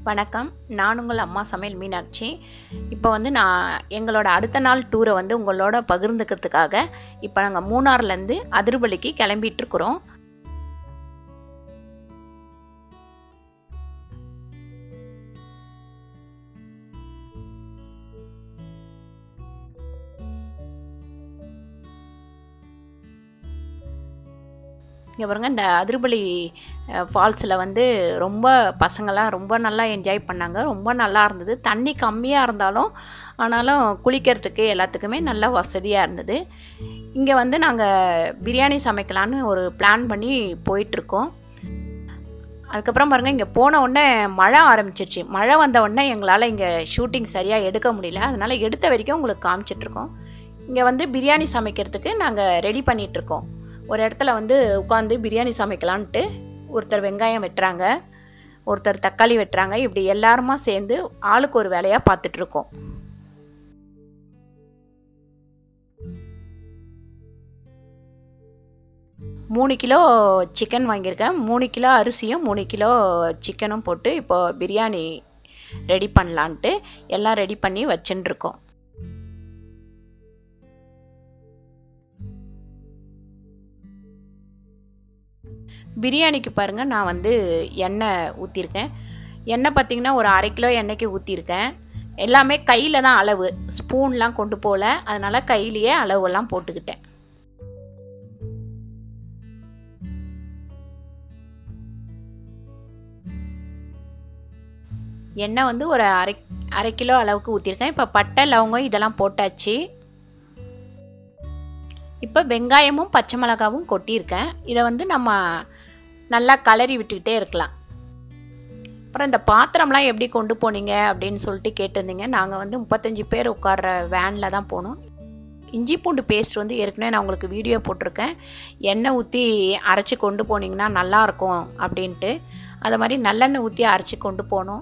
வணக்கம் நான் உங்கள் அம்மா சமையல் மீனாட்சி இப்போ வந்து நான் எங்களோட அடுத்த நாள் டூரை வந்து உங்களோட பகிர்ந்துக்கிறதுக்காக இப்போ நாங்கள் மூணார்லேருந்து அதிர்பலிக்கு கிளம்பிட்டு இருக்கிறோம் இங்கே பாருங்க இந்த அதிர்பலி ஃபால்ஸில் வந்து ரொம்ப பசங்கள்லாம் ரொம்ப நல்லா என்ஜாய் பண்ணாங்க ரொம்ப நல்லா இருந்தது தண்ணி கம்மியாக இருந்தாலும் ஆனாலும் குளிக்கிறதுக்கு எல்லாத்துக்குமே நல்லா வசதியாக இருந்தது இங்கே வந்து நாங்கள் பிரியாணி சமைக்கலான்னு ஒரு பிளான் பண்ணி போயிட்டுருக்கோம் அதுக்கப்புறம் பாருங்கள் இங்கே போன உடனே மழை ஆரம்பிச்சிருச்சு மழை வந்த உடனே எங்களால் இங்கே ஷூட்டிங் சரியாக எடுக்க முடியல அதனால் எடுத்த வரைக்கும் உங்களுக்கு காமிச்சிட்ருக்கோம் இங்கே வந்து பிரியாணி சமைக்கிறதுக்கு நாங்கள் ரெடி பண்ணிகிட்ருக்கோம் ஒரு இடத்துல வந்து உட்காந்து பிரியாணி சமைக்கலான்ட்டு ஒருத்தர் வெங்காயம் வெட்டுறாங்க ஒருத்தர் தக்காளி வெட்டுறாங்க இப்படி எல்லாருமா சேர்ந்து ஆளுக்கு ஒரு வேலையாக பார்த்துட்ருக்கோம் மூணு கிலோ சிக்கன் வாங்கியிருக்கேன் மூணு கிலோ அரிசியும் மூணு கிலோ சிக்கனும் போட்டு இப்போ பிரியாணி ரெடி பண்ணலான்ட்டு எல்லாம் ரெடி பண்ணி வச்சுட்டுருக்கோம் பிரியாணிக்கு பாருங்கள் நான் வந்து எண்ணெய் ஊற்றிருக்கேன் எண்ணெய் பார்த்திங்கன்னா ஒரு அரை கிலோ எண்ணெய்க்கு ஊற்றிருக்கேன் எல்லாமே கையில் தான் அளவு ஸ்பூன்லாம் கொண்டு போகல அதனால் கையிலேயே அளவெல்லாம் போட்டுக்கிட்டேன் எண்ணெய் வந்து ஒரு அரை அரை கிலோ அளவுக்கு ஊற்றிருக்கேன் இப்போ பட்டை லவங்கம் இதெல்லாம் போட்டாச்சு இப்போ வெங்காயமும் பச்சை மிளகாவும் கொட்டியிருக்கேன் இதை வந்து நம்ம நல்லா கலரி விட்டுக்கிட்டே இருக்கலாம் அப்புறம் இந்த பாத்திரம்லாம் எப்படி கொண்டு போனீங்க அப்படின்னு சொல்லிட்டு கேட்டிருந்தீங்க நாங்கள் வந்து முப்பத்தஞ்சு பேர் உட்கார்ற வேனில் தான் போனோம் இஞ்சி பூண்டு பேஸ்ட் வந்து ஏற்கனவே நான் உங்களுக்கு வீடியோ போட்டிருக்கேன் எண்ணெய் ஊற்றி அரைச்சி கொண்டு போனீங்கன்னா நல்லாயிருக்கும் அப்படின்ட்டு அது மாதிரி நல்லெண்ணெய் ஊற்றி அரைச்சி கொண்டு போனோம்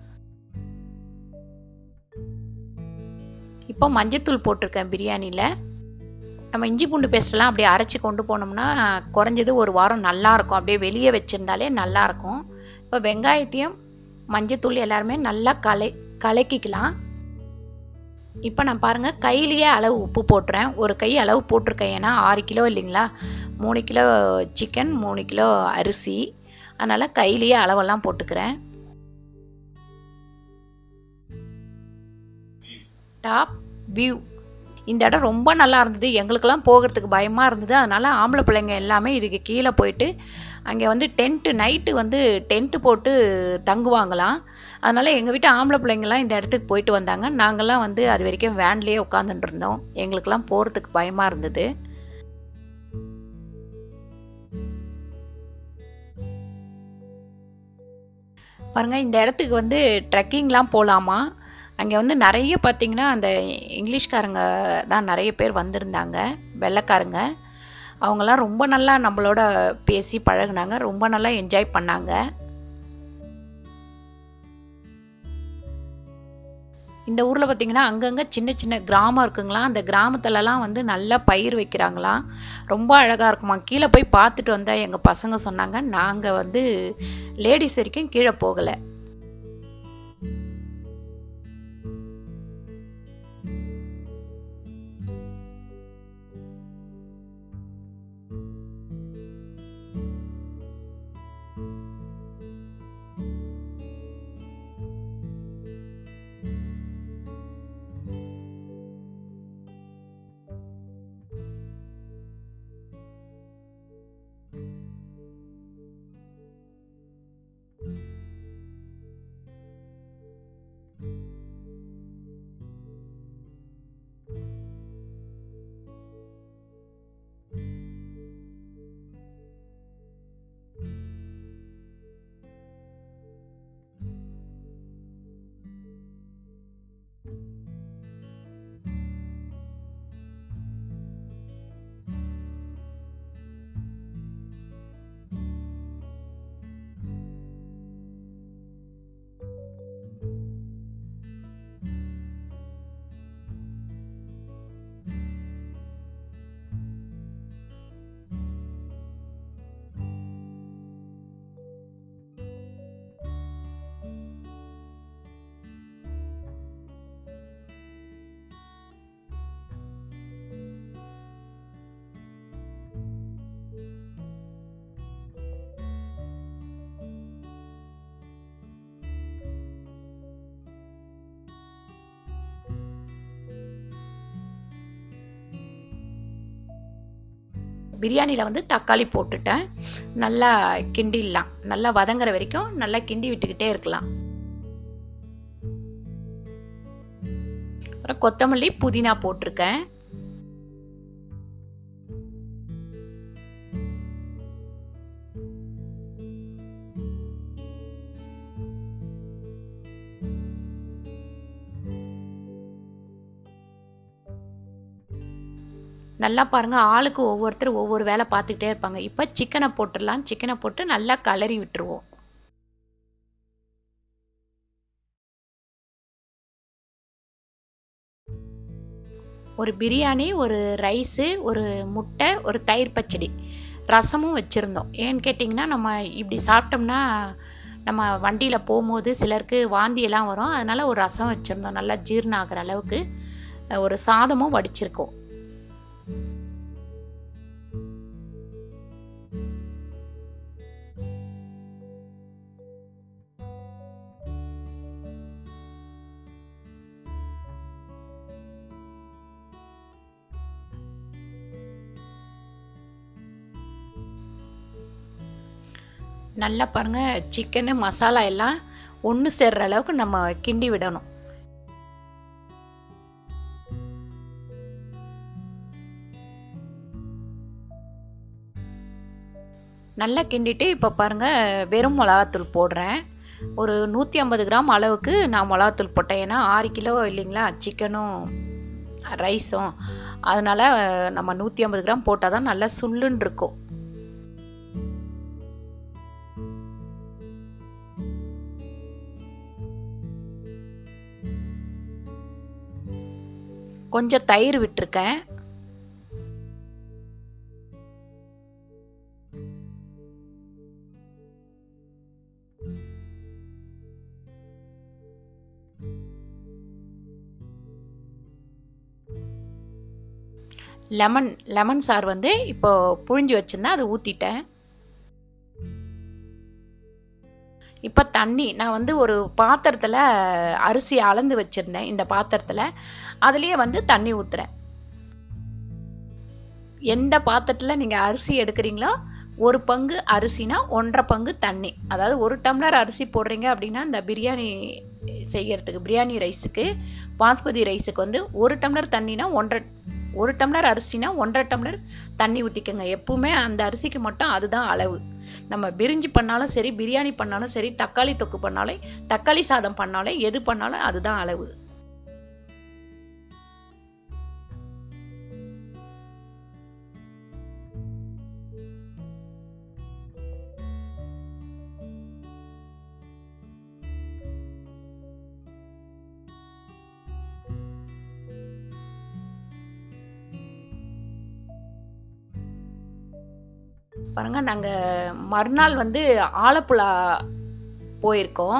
இப்போ மஞ்சத்தூள் போட்டிருக்கேன் பிரியாணியில் நம்ம இஞ்சி பூண்டு பேஸ்ட்டெல்லாம் அப்படியே அரைச்சி கொண்டு போனோம்னா குறைஞ்சது ஒரு வாரம் நல்லாயிருக்கும் அப்படியே வெளியே வச்சுருந்தாலே நல்லாயிருக்கும் இப்போ வெங்காயத்தையும் மஞ்சத்தூள் எல்லாருமே நல்லா கலை கலக்கிக்கலாம் இப்போ நான் பாருங்கள் கையிலேயே அளவு உப்பு போட்டுறேன் ஒரு கை அளவு போட்டிருக்கேன் ஏன்னா ஆறு கிலோ இல்லைங்களா மூணு கிலோ சிக்கன் மூணு கிலோ அரிசி அதனால் கையிலேயே அளவெல்லாம் போட்டுக்கிறேன் டாப் வியூ இந்த இடம் ரொம்ப நல்லா இருந்தது எங்களுக்கெல்லாம் போகிறதுக்கு பயமாக இருந்தது அதனால் ஆம்பளை பிள்ளைங்க எல்லாமே இதுக்கு கீழே போயிட்டு அங்கே வந்து டென்ட்டு நைட்டு வந்து டென்ட்டு போட்டு தங்குவாங்களாம் அதனால் எங்கள் வீட்டு ஆம்பளை பிள்ளைங்கள்லாம் இந்த இடத்துக்கு போயிட்டு வந்தாங்க நாங்கள்லாம் வந்து அது வரைக்கும் வேன்லேயே உட்காந்துட்டு இருந்தோம் எங்களுக்கெல்லாம் போகிறதுக்கு பயமாக இருந்தது பாருங்கள் இந்த இடத்துக்கு வந்து ட்ரெக்கிங்லாம் போகலாமா அங்கே வந்து நிறைய பார்த்திங்கன்னா அந்த இங்கிலீஷ்காரங்க தான் நிறைய பேர் வந்திருந்தாங்க வெள்ளைக்காரங்க அவங்கெல்லாம் ரொம்ப நல்லா நம்மளோட பேசி பழகுனாங்க ரொம்ப நல்லா என்ஜாய் பண்ணாங்க இந்த ஊரில் பார்த்திங்கன்னா அங்கங்கே சின்ன சின்ன கிராமம் இருக்குங்களா அந்த கிராமத்துலலாம் வந்து நல்லா பயிர் வைக்கிறாங்களாம் ரொம்ப அழகாக இருக்குமா கீழே போய் பார்த்துட்டு வந்தால் எங்கள் பசங்க சொன்னாங்க நாங்கள் வந்து லேடிஸ் வரைக்கும் கீழே போகலை பிரியாணியில் வந்து தக்காளி போட்டுட்டேன் நல்லா கிண்டிடலாம் நல்லா வதங்குற வரைக்கும் நல்லா கிண்டி விட்டுக்கிட்டே இருக்கலாம் அப்புறம் கொத்தமல்லி புதினா போட்டிருக்கேன் நல்லா பாருங்கள் ஆளுக்கு ஒவ்வொருத்தர் ஒவ்வொரு வேலை பார்த்துக்கிட்டே இருப்பாங்க இப்போ சிக்கனை போட்டுடலாம் சிக்கனை போட்டு நல்லா கலரி விட்டுருவோம் ஒரு பிரியாணி ஒரு ரைஸு ஒரு முட்டை ஒரு தயிர் பச்சடி ரசமும் வச்சுருந்தோம் ஏன்னு கேட்டிங்கன்னா நம்ம இப்படி சாப்பிட்டோம்னா நம்ம வண்டியில் போகும்போது சிலருக்கு வாந்தியெல்லாம் வரும் அதனால் ஒரு ரசம் வச்சுருந்தோம் நல்லா ஜீரணம் ஆகிற அளவுக்கு ஒரு சாதமும் வடிச்சிருக்கோம் நல்லா பாருங்கள் சிக்கனு மசாலா எல்லாம் ஒன்று சேர்ற அளவுக்கு நம்ம கிண்டி விடணும் நல்லா கிண்டிட்டு இப்போ பாருங்கள் வெறும் மிளகாத்தூள் போடுறேன் ஒரு நூற்றி ஐம்பது கிராம் அளவுக்கு நான் மிளகாத்தூள் போட்டேன் ஏன்னா ஆறு கிலோ இல்லைங்களா சிக்கனும் ரைஸும் அதனால் நம்ம நூற்றி ஐம்பது கிராம் போட்டால் தான் நல்லா சுள்ளுன்னு இருக்கும் கொஞ்சம் தயிர் விட்டுருக்கேன் லெமன் லெமன் சார் வந்து இப்போ புழிஞ்சு வச்சுருந்தேன் அதை ஊற்றிட்டேன் இப்போ தண்ணி நான் வந்து ஒரு பாத்திரத்தில் அரிசி அளந்து வச்சுருந்தேன் இந்த பாத்திரத்தில் அதுலேயே வந்து தண்ணி ஊற்றுறேன் எந்த பாத்திரத்தில் நீங்கள் அரிசி எடுக்கிறீங்களோ ஒரு பங்கு அரிசினா ஒன்றரை பங்கு தண்ணி அதாவது ஒரு டம்ளர் அரிசி போடுறீங்க அப்படின்னா இந்த பிரியாணி செய்கிறதுக்கு பிரியாணி ரைஸுக்கு பாஸ்மதி ரைஸுக்கு வந்து ஒரு டம்ளர் தண்ணினா ஒன்றரை ஒரு டம்ளர் அரிசினா ஒன்றரை டம்ளர் தண்ணி ஊற்றிக்கோங்க எப்பவுமே அந்த அரிசிக்கு மட்டும் அதுதான் அளவு நம்ம பிரிஞ்சி பண்ணாலும் சரி பிரியாணி பண்ணாலும் சரி தக்காளி தொக்கு பண்ணாலும் தக்காளி சாதம் பண்ணாலும் எது பண்ணாலும் அதுதான் அளவு பாருங்க நாங்கள் மறுநாள் வந்து ஆலப்புழா போயிருக்கோம்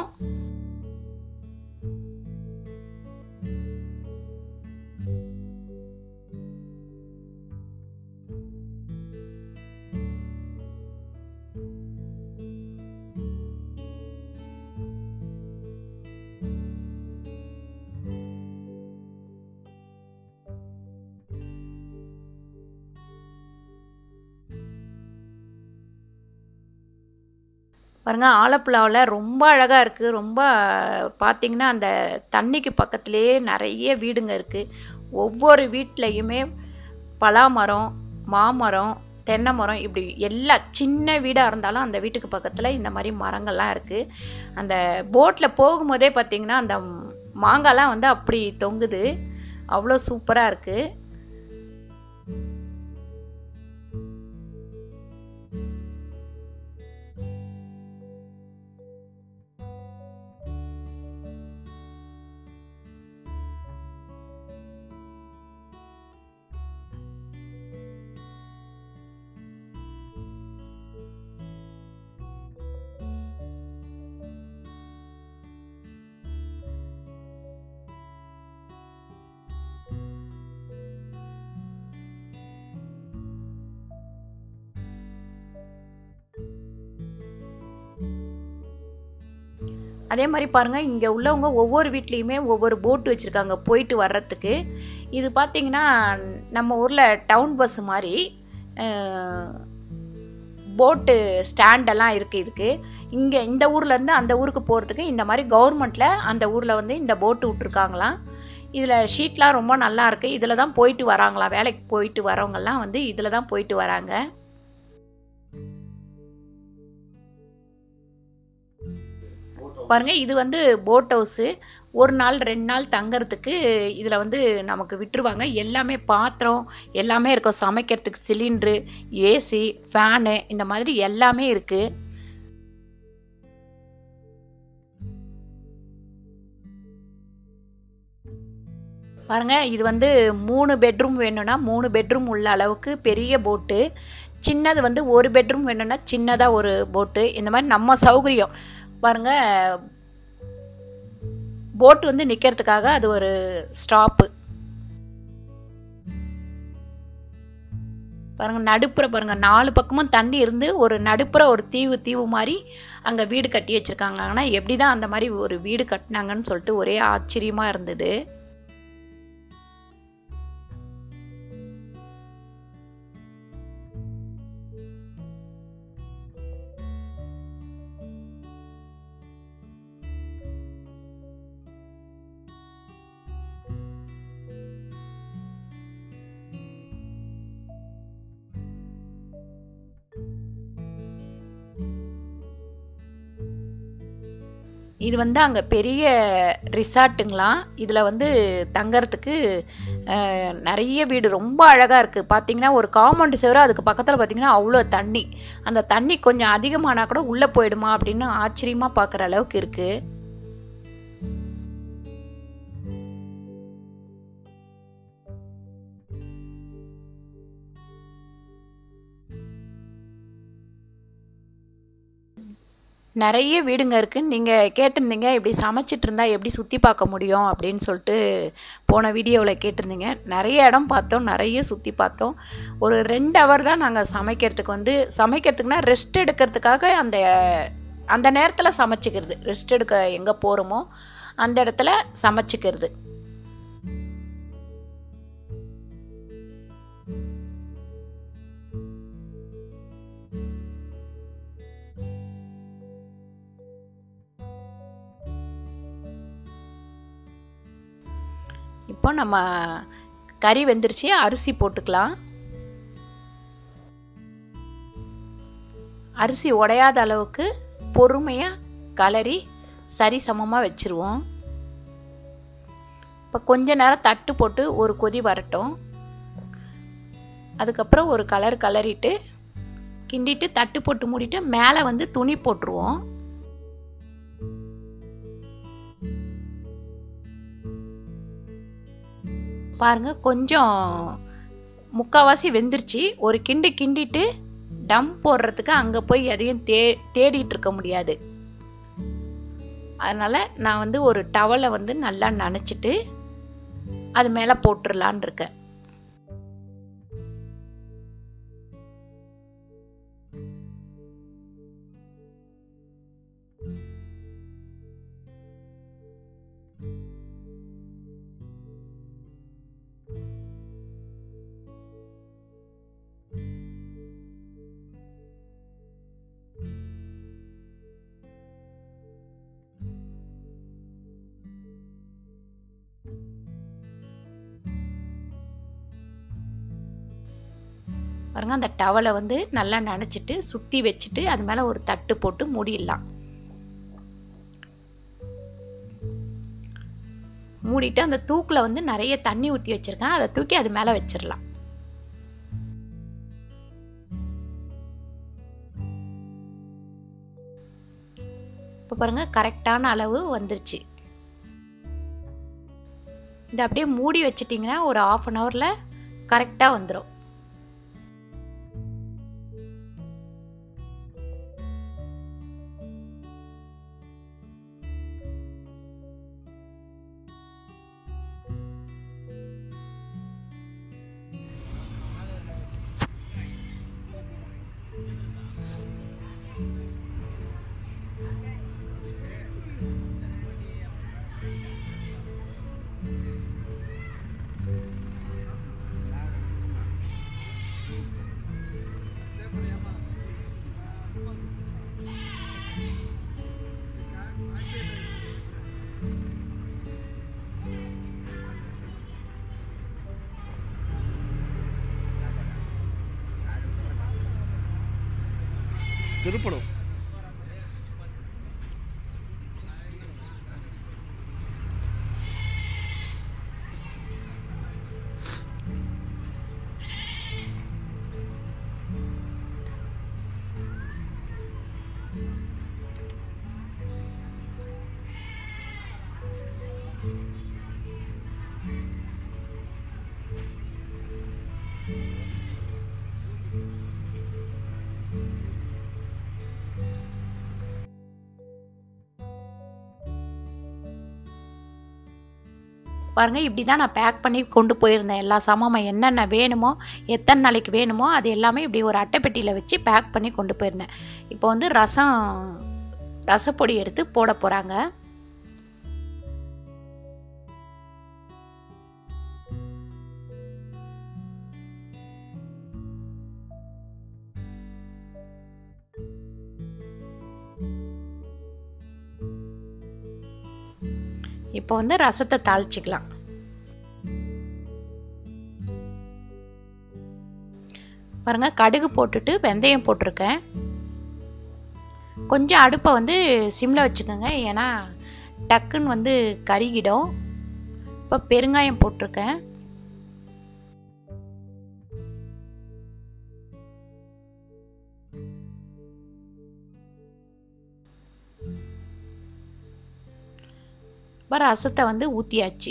பாருங்க ஆலப்புழாவில் ரொம்ப அழகாக இருக்குது ரொம்ப பார்த்திங்கன்னா அந்த தண்ணிக்கு பக்கத்துலேயே நிறைய வீடுங்க இருக்குது ஒவ்வொரு வீட்லேயுமே பலாமரம் மாமரம் தென்னை மரம் இப்படி எல்லா சின்ன வீடாக இருந்தாலும் அந்த வீட்டுக்கு பக்கத்தில் இந்த மாதிரி மரங்கள்லாம் இருக்குது அந்த போட்டில் போகும்போதே பார்த்திங்கன்னா அந்த மாங்காய்லாம் வந்து அப்படி தொங்குது அவ்வளோ சூப்பராக இருக்குது அதே மாதிரி பாருங்கள் இங்கே உள்ளவங்க ஒவ்வொரு வீட்லேயுமே ஒவ்வொரு போட்டு வச்சுருக்காங்க போயிட்டு வர்றதுக்கு இது பார்த்திங்கன்னா நம்ம ஊரில் டவுன் பஸ் மாதிரி போட்டு ஸ்டாண்டெல்லாம் இருக்குது இதுக்கு இங்கே இந்த ஊர்லேருந்து அந்த ஊருக்கு போகிறதுக்கு இந்த மாதிரி கவர்மெண்ட்டில் அந்த ஊரில் வந்து இந்த போட்டு விட்ருக்காங்களாம் இதில் ஷீட்லாம் ரொம்ப நல்லா இருக்குது இதில் தான் போயிட்டு வராங்களாம் வேலைக்கு போயிட்டு வரவங்கெல்லாம் வந்து இதில் தான் போயிட்டு வராங்க பாருங்க இது வந்து போட் ஹவுஸு ஒரு நாள் ரெண்டு நாள் தங்கறதுக்கு இதில் வந்து நமக்கு விட்டுருவாங்க எல்லாமே பாத்திரம் எல்லாமே இருக்கும் சமைக்கிறதுக்கு சிலிண்ட்ரு ஏசி ஃபேனு இந்த மாதிரி எல்லாமே இருக்குது பாருங்க இது வந்து மூணு பெட்ரூம் வேணும்னா மூணு பெட்ரூம் உள்ள அளவுக்கு பெரிய போட்டு சின்னது வந்து ஒரு பெட்ரூம் வேணும்னா சின்னதாக ஒரு போட்டு இந்த மாதிரி நம்ம சௌகரியம் பாருங்க போட் வந்து நிற்கிறதுக்காக அது ஒரு ஸ்டாப்பு பாருங்க நடுப்புற பாருங்க நாலு பக்கமும் தண்ணி இருந்து ஒரு நடுப்புற ஒரு தீவு தீவு மாதிரி அங்கே வீடு கட்டி வச்சுருக்காங்க ஆனால் எப்படி தான் அந்த மாதிரி ஒரு வீடு கட்டினாங்கன்னு சொல்லிட்டு ஒரே ஆச்சரியமாக இருந்தது இது வந்து அங்கே பெரிய ரிசார்ட்டுங்களாம் இதில் வந்து தங்கறதுக்கு அஹ், நிறைய வீடு ரொம்ப அழகாக இருக்குது பார்த்தீங்கன்னா ஒரு காம்பவுண்டு சேவரம் அதுக்கு பக்கத்தில் பார்த்தீங்கன்னா அவ்வளோ தண்ணி அந்த தண்ணி கொஞ்சம் அதிகமானா கூட உள்ளே போயிடுமா அப்படின்னு ஆச்சரியமாக பார்க்குற அளவுக்கு இருக்குது நிறைய வீடுங்க இருக்குது நீங்கள் கேட்டிருந்தீங்க இப்படி சமைச்சிட்டு இருந்தா எப்படி சுற்றி பார்க்க முடியும் அப்படின்னு சொல்லிட்டு போன வீடியோவில் கேட்டிருந்தீங்க நிறைய இடம் பார்த்தோம் நிறைய சுற்றி பார்த்தோம் ஒரு ரெண்டு ஹவர் தான் நாங்கள் சமைக்கிறதுக்கு வந்து சமைக்கிறதுக்குனா ரெஸ்ட் எடுக்கிறதுக்காக அந்த அந்த நேரத்தில் சமைச்சிக்கிறது ரெஸ்ட் எடுக்க எங்கே போகிறோமோ அந்த இடத்துல சமைச்சிக்கிறது இப்போ நம்ம கறி வெந்துருச்சு அரிசி போட்டுக்கலாம் அரிசி உடையாத அளவுக்கு பொறுமையாக கலரி சரி சமமாக வச்சுருவோம் இப்போ கொஞ்ச நேரம் தட்டு போட்டு ஒரு கொதி வரட்டும் அதுக்கப்புறம் ஒரு கலர் கலரிட்டு கிண்டிட்டு தட்டு போட்டு மூடிட்டு மேலே வந்து துணி போட்டுருவோம் பாருங்க கொஞ்சம் முக்கால்வாசி வெந்துருச்சு ஒரு கிண்டு கிண்டிட்டு டம் போடுறதுக்கு அங்கே போய் எதையும் தே தேடிட்டு இருக்க முடியாது அதனால் நான் வந்து ஒரு டவலை வந்து நல்லா நனைச்சிட்டு அது மேலே போட்டுடலான் இருக்கேன் பாருங்க அந்த டவலை வந்து நல்லா நனைச்சிட்டு சுற்றி வச்சுட்டு அது மேலே ஒரு தட்டு போட்டு மூடிடலாம் மூடிட்டு அந்த தூக்கில் வந்து நிறைய தண்ணி ஊற்றி வச்சுருக்கேன் அதை தூக்கி அது மேலே வச்சிடலாம் இப்போ பாருங்கள் கரெக்டான அளவு வந்துருச்சு இது அப்படியே மூடி வச்சிட்டிங்கன்னா ஒரு ஆஃப் அன் ஹவரில் கரெக்டாக வந்துடும் உருப்படும் பாருங்க இப்படி தான் நான் பேக் பண்ணி கொண்டு போயிருந்தேன் எல்லா சாமான் என்னென்ன வேணுமோ எத்தனை நாளைக்கு வேணுமோ அது எல்லாமே இப்படி ஒரு அட்டைப்பெட்டியில் வச்சு பேக் பண்ணி கொண்டு போயிருந்தேன் இப்போ வந்து ரசம் ரசப்பொடி எடுத்து போட போகிறாங்க இப்போ வந்து ரசத்தை தாளிச்சிக்கலாம் பாருங்க கடுகு போட்டுட்டு வெந்தயம் போட்டிருக்கேன் கொஞ்சம் அடுப்பை வந்து சிம்மில் வச்சுக்கோங்க ஏன்னா டக்குன்னு வந்து கருகிடும் இப்போ பெருங்காயம் போட்டிருக்கேன் இப்போ ரசத்தை வந்து ஊற்றியாச்சு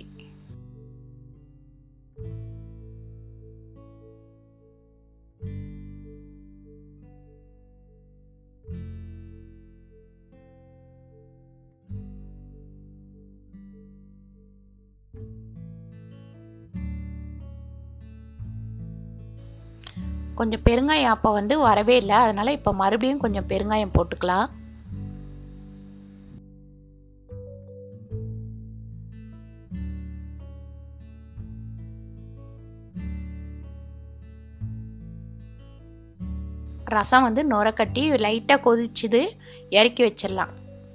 கொஞ்சம் பெருங்காயம் அப்போ வந்து வரவே இல்லை அதனால் இப்போ மறுபடியும் கொஞ்சம் பெருங்காயம் போட்டுக்கலாம் ரசம் வந்து நுர கட்டி லைட்டாக கொதிச்சுது இறக்கி வச்சிடலாம்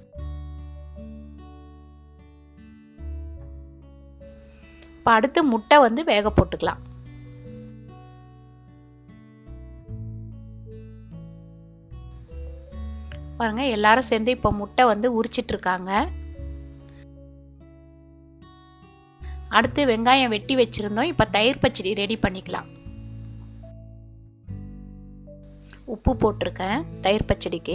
இப்போ அடுத்து முட்டை வந்து வேக போட்டுக்கலாம் பாருங்க எல்லாரும் சேர்ந்து இப்போ முட்டை வந்து உரிச்சிட்டு இருக்காங்க அடுத்து வெங்காயம் வெட்டி வச்சிருந்தோம் இப்போ தயிர் பச்சடி ரெடி பண்ணிக்கலாம் உப்பு போட்டிருக்கேன் தயிர் பச்சடிக்கு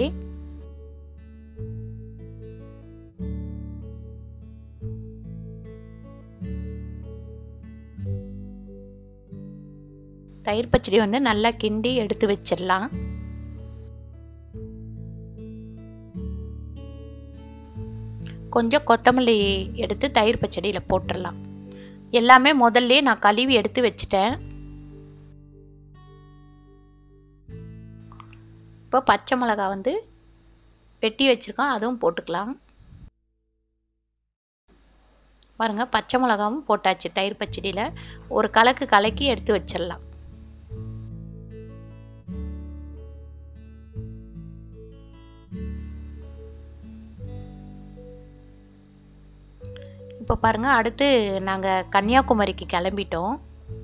தயிர் பச்சடி வந்து நல்லா கிண்டி எடுத்து வச்சிடலாம் கொஞ்சம் கொத்தமல்லி எடுத்து தயிர் பச்சடியில் போட்டுடலாம் எல்லாமே முதல்ல நான் கழுவி எடுத்து வச்சிட்டேன் இப்போ பச்சை மிளகா வந்து வெட்டி வச்சுருக்கோம் அதுவும் போட்டுக்கலாம் பாருங்கள் பச்சை மிளகாவும் போட்டாச்சு தயிர் பச்சடியில் ஒரு கலக்கு கலக்கி எடுத்து வச்சிடலாம் இப்போ பாருங்கள் அடுத்து நாங்கள் கன்னியாகுமரிக்கு கிளம்பிட்டோம்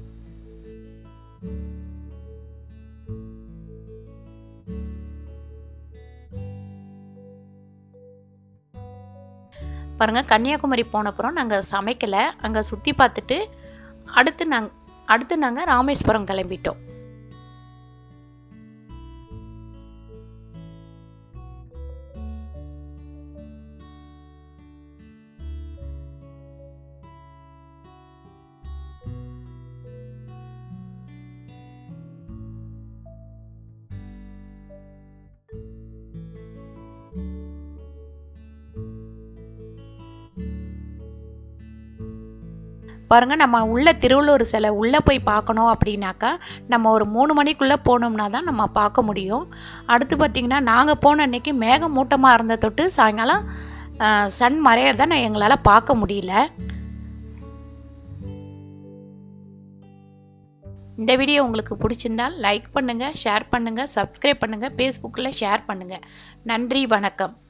பாருங்கள் கன்னியாகுமரி போனப்புறம் நாங்கள் சமைக்கலை அங்கே சுற்றி பார்த்துட்டு அடுத்து நாங் அடுத்து நாங்கள் ராமேஸ்வரம் கிளம்பிட்டோம் பாருங்க நம்ம உள்ள திருவள்ளூர் சிலை உள்ளே போய் பார்க்கணும் அப்படின்னாக்கா நம்ம ஒரு மூணு மணிக்குள்ளே போனோம்னா தான் நம்ம பார்க்க முடியும் அடுத்து பார்த்திங்கன்னா நாங்கள் போன அன்னைக்கு மேகம் மூட்டமாக இருந்த தொட்டு சாயங்காலம் சன் மறையறத நான் எங்களால் பார்க்க முடியல இந்த வீடியோ உங்களுக்கு பிடிச்சிருந்தால் லைக் பண்ணுங்கள் ஷேர் பண்ணுங்கள் சப்ஸ்கிரைப் பண்ணுங்கள் ஃபேஸ்புக்கில் ஷேர் பண்ணுங்கள் நன்றி வணக்கம்